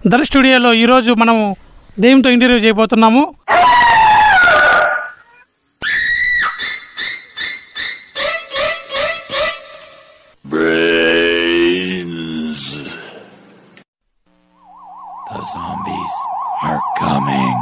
ధర స్టూడియోలో ఈరోజు మనము దెయ్యంతో ఇంటర్వ్యూ చేయబోతున్నాము Brains. The zombies are coming.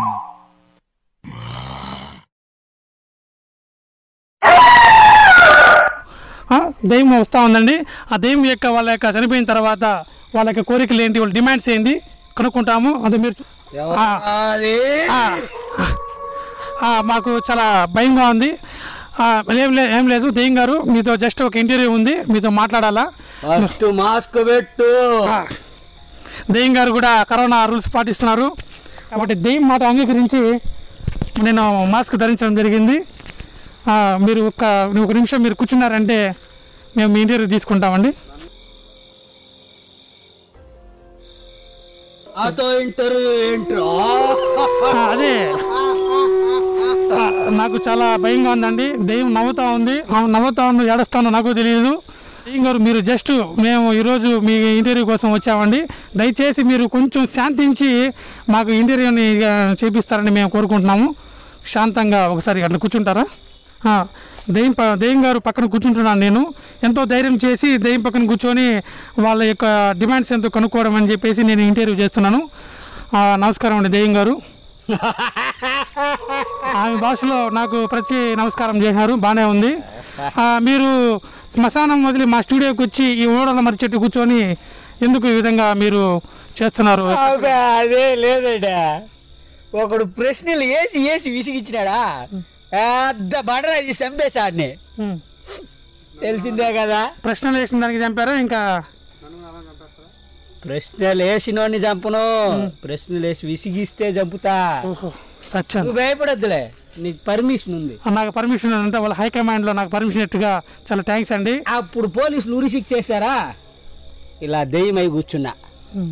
ఆ, దెయ్యం వస్తూ ఉందండి ఆ దెయ్యం యొక్క వాళ్ళ యొక్క చనిపోయిన తర్వాత వాళ్ళ యొక్క కోరికలు ఏంటి వాళ్ళ డిమాండ్స్ ఏంటి కనుక్కుంటాము అది మీరు ఆ, ఆ, ఆ, మాకు చాలా భయంగా ఉంది ఆ, ఏం లే ఏం లేదు దెయ్యం గారు మీతో జస్ట్ ఒక ఇంటర్వ్యూ ఉంది మీతో మాట్లాడాలా ఫస్ట్ మాస్క్ పెట్టు ఆ, దెయ్యం గారు కూడా కరోనా రూల్స్ పాటిస్తున్నారు కాబట్టి దెయ్యం మాట అంగీకరించి నేను మాస్క్ ధరించడం జరిగింది ఆ, మీరు ఒక ఒక నిమిషం మీరు కూర్చున్నారంటే మేము మీ ఇంటర్వ్యూ తీసుకుంటామండి నాతో ఇంటర్వ్యూ ఏంట్రా ఆ, అదే ఆ, నాకు చాలా భయంగా ఉందండి దెయ్యం నవ్వుతా ఉంది ఆ, నవ్వుతా ఉంది ఏడుస్తానో నాకు తెలియదు దెయ్యం గారు మీరు జస్ట్ మేము ఈరోజు మీ ఇంటర్వ్యూ కోసం వచ్చామండి దయచేసి మీరు కొంచెం శాంతించి మాకు ఇంటర్వ్యూని ఆ, చేపిస్తారని మేము కోరుకుంటున్నాము శాంతంగా ఒకసారి అట్లా కూర్చుంటారా ఆ, దెయ్యం ప దెయ్యం గారు పక్కన కూర్చుంటున్నాను నేను ఎంతో ధైర్యం చేసి దెయ్యం పక్కన కూర్చొని వాళ్ళ యొక్క డిమాండ్స్ ఎంతో కనుక్కోవడం అని చెప్పేసి నేను ఇంటర్వ్యూ చేస్తున్నాను ఆ, నమస్కారం అండి దెయ్యం గారు ఆమె భాషలో నాకు ప్రతి నమస్కారం చేశారు బాగానే ఉంది ఆ, మీరు శ్మశానం వదిలి మా స్టూడియోకి వచ్చి ఈ ఓడల మరి చెట్టు కూర్చొని ఎందుకు ఈ విధంగా మీరు చేస్తున్నారు అబ్బే, అదే లేదడా ఒకడు ప్రశ్నలు వేసి వేసి విసిగిచ్చినాడా పెద్ద బండరాజు చంపేశాడిని ఉం. తెలిసిందే కదా ప్రశ్నలు వేసిన దానికి చంపారా ఇంకా ప్రశ్నలు వేసినోడిని చంపను ప్రశ్నలు వేసి విసిగిస్తే చంపుతా ఓహో సచ్చాను నువ్వు భయపడద్దులే నీకు పర్మిషన్ ఉంది నాకు పర్మిషన్ అంటే వాళ్ళ హైకమాండ్లో నాకు పర్మిషన్ ఇట్టుగా చాలా థ్యాంక్స్ అండి అప్పుడు పోలీసులు ఉరిసిక్ చేశారా ఇలా దెయ్యమై కూర్చున్నా ఉం.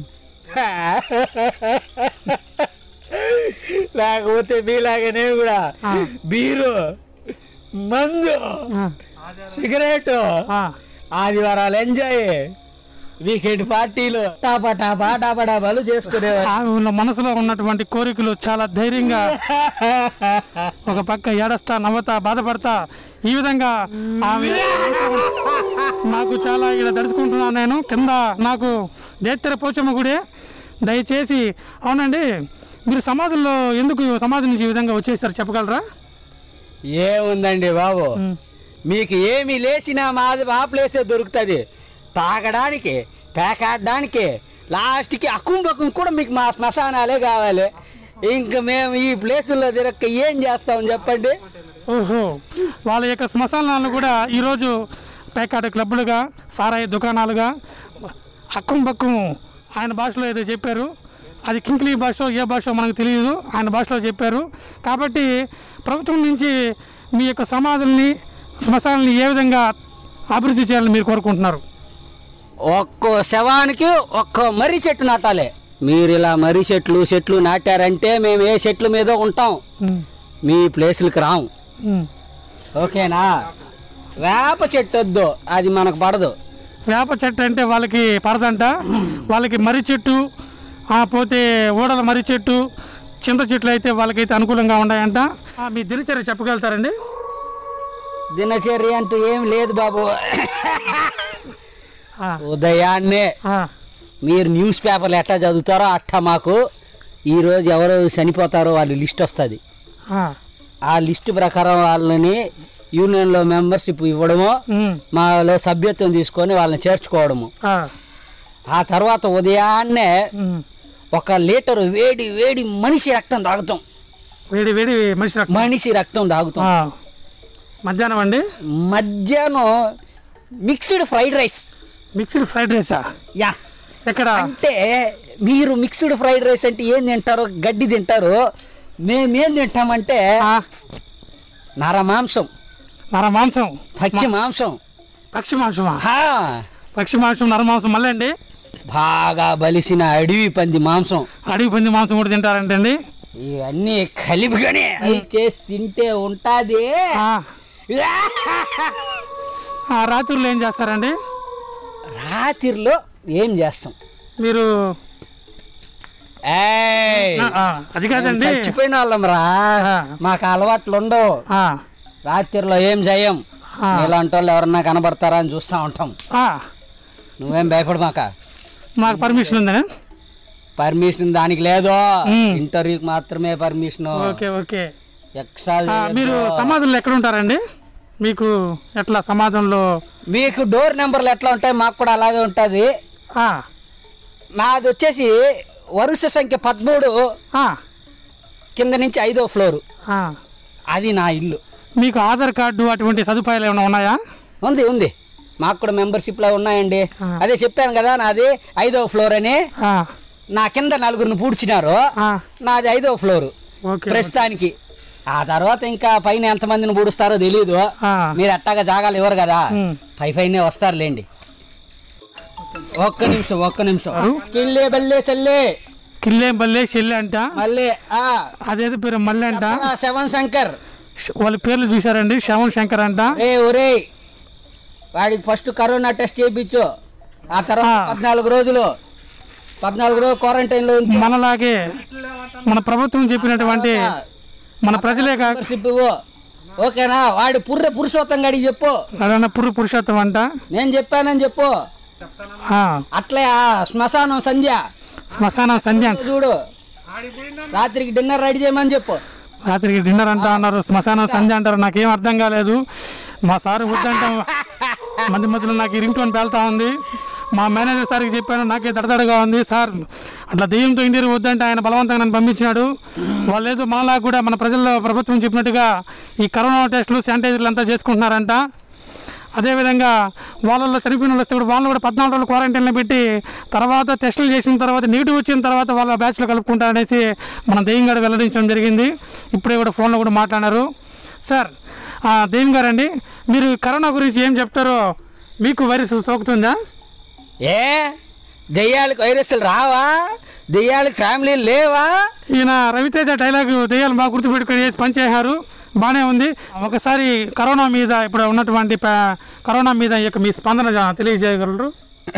లేకపోతే మీలాగా నేను కూడా ఆ. బీరు మందు ఆ, సిగరెట్ ఆ, ఆదివారాలు ఎంజాయ్ వీకెండ్ పార్టీలు టాపా టాపా టాపా టాపాలు చేసుకునేవారు ఆమె మనసులో ఉన్నటువంటి కోరికలు చాలా ధైర్యంగా ఒక పక్క ఏడస్తా నవ్వుతా బాధపడతా ఈ విధంగా ఆమె నాకు చాలా ఇక్కడ దడుచుకుంటున్నాను నేను కింద నాకు దేత్తెర పోచమ్మ గుడి దయచేసి అవునండి మీరు సమాధుల్లో ఎందుకు సమాధి నుంచి ఈ విధంగా వచ్చేసారు చెప్పగలరా ఏముందండి బాబు ఉం. మీకు ఏమి లేచినా మాది మా ప్లేసే దొరుకుతుంది తాగడానికి పేకాడడానికి లాస్ట్కి అకుంబకం కూడా మీకు మా శ్మశానాలే కావాలి ఇంకా మేము ఈ ప్లేసుల్లో తిరక్క ఏం చేస్తాం చెప్పండి ఓహో వాళ్ళ యొక్క శ్మశానాలను కూడా ఈరోజు పేకాట క్లబ్బులుగా సారాయి దుకాణాలుగా హక్కం బక్కం ఆయన భాషలో ఏదో చెప్పారు అది కింక్లీ భాష ఏ భాష మనకు తెలియదు ఆయన భాషలో చెప్పారు కాబట్టి ప్రభుత్వం నుంచి మీ యొక్క సమాధుల్ని శ్మశానాలని ఏ విధంగా అభివృద్ధి చేయాలని మీరు కోరుకుంటున్నారు ఒక్కో శవానికి ఒక్కో మర్రి చెట్టు నాటాలి మీరు ఇలా మర్రి చెట్లు చెట్లు నాటారంటే మేము ఏ చెట్ల మీద ఉంటాం ఉమ్, మీ ప్లేసులకి రాం ఉమ్. ఓకేనా వేప చెట్టు వద్దు అది మనకు పడదు వేప చెట్టు అంటే వాళ్ళకి పరదంట వాళ్ళకి మర్రి చెట్టు ఆ, పోతే ఊడల మర్రి చెట్టు చింత చెట్లు అయితే వాళ్ళకైతే అనుకూలంగా ఉన్నాయంట ఆ, మీ దినచర్య చెప్పగలుగుతారండి దినచర్య అంటూ ఏం లేదు బాబు ఆ, ఉదయాన్నే ఆ, మీరు న్యూస్ పేపర్లు ఎట్టా చదువుతారో అట్టా మాకు ఈరోజు ఎవరు చనిపోతారో వాళ్ళ లిస్ట్ వస్తుంది ఆ, ఆ లిస్ట్ ప్రకారం వాళ్ళని యూనియన్లో మెంబర్షిప్ ఇవ్వడము ఉమ్, మాలో సభ్యత్వం తీసుకొని వాళ్ళని చేర్చుకోవడము ఆ, ఆ తర్వాత ఉదయాన్నే ఉమ్. ఒక లీటరు వేడి వేడి మనిషి రక్తం తాగుతాం వేడి వేడి మనిషి రక్తం. మనిషి రక్తం తాగుతాం ఆ, మధ్యాహ్నం అండి మధ్యాహ్నం mixed fried rice mixed fried రైసా యా ఎక్కడ అంటే మీరు మిక్స్డ్ ఫ్రైడ్ రైస్ అంటే ఏం తింటారో గడ్డి తింటారు మేమేం తింటామంటే ఆ, నర మాంసం నర మాంసం పచ్చి మాంసం పక్షి మాంసమా హా, పక్షి మాంసం నర మాంసం మళ్ళీ అండి బాగా బలిసిన అడవి పంది మాంసం అడవి పంది మాంసం కూడా తింటారంటండి ఇవన్నీ కలిపిగానే అవి చేసి తింటే ఉంటాది ఆ, ఆ, రాత్రులు ఏం చేస్తారండి రాత్రిలో ఏం చేస్తాం మీరు ఏయ్ ఆ, ఆ, అది కాదండి చచ్చిపోయిన వాళ్ళం రా ఆ. మాకు అలవాట్లు ఉండవు ఆ, రాత్రిలో ఏం చేయం ఆ. ఇలాంటి వాళ్ళు ఎవరన్నా కనబడతారా అని చూస్తూ ఉంటాం ఆ, నువ్వేం భయపడమాక మాకు పర్మిషన్ ఉందా పర్మిషన్ దానికి లేదు ఉమ్. ఇంటర్వ్యూకి మాత్రమే పర్మిషన్ ఓకే ఓకే ఎక్స్ట్రా ఆ, మీరు సమాధంలో ఎక్కడ ఉంటారండి మీకు ఎట్లా సమాధంలో మీకు డోర్ నెంబర్లు ఎట్లా ఉంటాయి మాకు కూడా అలాగే ఉంటుంది ఆ, నాది వచ్చేసి వరుస సంఖ్య పదమూడు ఆ, కింద నుంచి ఐదో ఫ్లోరు ఆ. అది నా ఇల్లు మీకు ఆధార్ కార్డు అటువంటి సదుపాయాలు ఏమైనా ఉన్నాయా ఉంది ఉంది మాకు కూడా మెంబర్షిప్లో ఉన్నాయండి ఆ. అదే చెప్పాను కదా నాది ఐదో ఫ్లోర్ అని ఆ, నా కింద నలుగురిని పూడ్చినారు ఆ, నాది ఐదో ఫ్లోరు ఓకే ప్రస్తుతానికి ఆ తర్వాత ఇంకా పైన ఎంతమందిని పూడుస్తారో తెలియదు ఆ, మీరు అట్టాగా జాగాలు ఇవ్వరు కదా ఉమ్. పై పైనే వస్తారులేండి ఒక్క నిమిషం ఒక్క నిమిషం కిల్లే బల్లే చల్లే కిల్లే బల్లే చెల్లి అంట మళ్ళీ ఆ, అదేదో పేరు మళ్ళీ అంట ఆ, శవన్ శంకర్ వాళ్ళ పేర్లు చూసారండి శ్రవణ్ శంకర్ అంట రే ఒరే వాడికి ఫస్ట్ కరోనా టెస్ట్ చేయించు ఆ తర్వాత ఆ. పద్నాలుగు రోజులు పద్నాలుగు రోజులు క్వారంటైన్లో ఉంచు మనలాగే మన ప్రభుత్వం చెప్పినటువంటి మన ప్రజలే కాక మెంబర్షిప్ ఇవ్వు ఓకేనా వాడి పుర్రె పురుషోత్తం గడికి చెప్పు అదన్నా పురు పురుషోత్తం అంట నేను చెప్పానని చెప్పు ఆ, అట్లే ఆ శ్మశానం సంధ్య శ్మశానం సంధ్య అంట. చూడు రాత్రికి డిన్నర్ రెడీ చేయమని చెప్పు రాత్రికి డిన్నర్ అంటా అన్నారు శ్మశానం సంధ్య అంటారు నాకేం అర్థం కాలేదు మా సార్ వద్దంటాం మధ్య మధ్యలో నాకు రింగ్ టోన్ పేలుతా ఉంది మా మేనేజర్ సార్కి చెప్పాను నాకే దడదడగా ఉంది సార్ అట్లా దెయ్యంతో ఇండియర్ వద్దంటే ఆయన బలవంతంగా నన్ను పంపించినాడు వాళ్ళు ఏదో మనలా కూడా మన ప్రజల్లో ప్రభుత్వం చెప్పినట్టుగా ఈ కరోనా టెస్టులు శానిటైజర్లు అంతా చేసుకుంటున్నారంట అదేవిధంగా వాళ్ళల్లో చనిపోయిన వాళ్ళు వస్తే కూడా వాళ్ళు కూడా పద్నాలుగు రోజులు క్వారంటైన్లో పెట్టి తర్వాత టెస్టులు చేసిన తర్వాత నెగిటివ్ వచ్చిన తర్వాత వాళ్ళ బ్యాచ్లో కలుపుకుంటారనేసి మన దెయ్యం గారు వెల్లడించడం జరిగింది ఇప్పుడే కూడా ఫోన్లో కూడా మాట్లాడారు సార్ ఆ, దెయ్యం గారండి మీరు కరోనా గురించి ఏం చెప్తారో మీకు వైరస్ సోకుతుందా ఏ దెయ్యాలకు వైరస్లు రావా దెయ్యాలకు ఫ్యామిలీ లేవా ఈయన రవితేజ డైలాగ్ దెయ్యాలు బాగా గుర్తుపెట్టుకొని వేసి పనిచేశారు బాగానే ఉంది ఒకసారి కరోనా మీద ఇప్పుడు ఉన్నటువంటి ప- కరోనా మీద ఈ యొక్క మీ స్పందన జా- తెలియజేయగలరు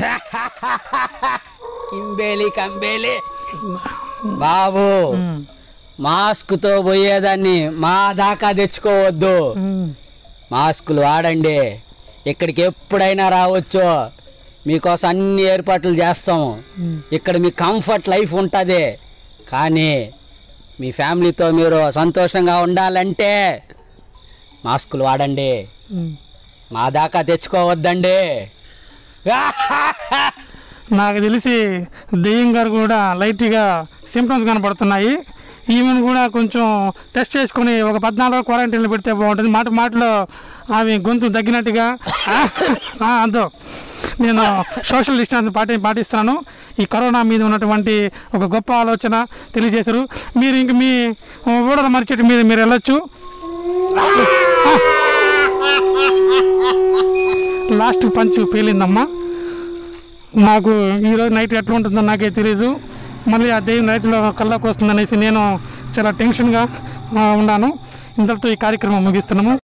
కింబేలి కంబేలి బాబు మాస్క్తో పోయేదాన్ని మా దాకా తెచ్చుకోవద్దు మాస్కులు వాడండి ఇక్కడికి ఎప్పుడైనా రావచ్చు మీకోసం అన్ని ఏర్పాట్లు చేస్తాము ఇక్కడ మీ కంఫర్ట్ లైఫ్ ఉంటుంది కానీ మీ ఫ్యామిలీతో మీరు సంతోషంగా ఉండాలంటే మాస్కులు వాడండి మా దాకా తెచ్చుకోవద్దండి నాకు తెలిసి దెయ్యం గారు కూడా లైట్గా సిమ్టమ్స్ కనపడుతున్నాయి ఈమెను కూడా కొంచెం టెస్ట్ చేసుకొని ఒక పద్నాలుగు క్వారంటైన్లో పెడితే బాగుంటుంది మాట మాటలో ఆమె గొంతు తగ్గినట్టుగా ఆ, అంతో నేను సోషల్ డిస్టెన్స్ పాటి పాటిస్తాను ఈ కరోనా మీద ఉన్నటువంటి ఒక గొప్ప ఆలోచన తెలియజేశారు మీరు ఇంక మీ ఊడల మరిచెట్టు మీద మీరు వెళ్ళొచ్చు లాస్ట్ పంచ్ పేలిందమ్మా నాకు ఈరోజు నైట్ ఎట్లా ఉంటుందో నాకే తెలియదు మళ్ళీ ఆ దెయ్యం నైట్లో కళ్ళకు వస్తుందనేసి నేను చాలా టెన్షన్గా ఆ, ఉన్నాను ఇంతటితో ఈ కార్యక్రమం ముగిస్తున్నాము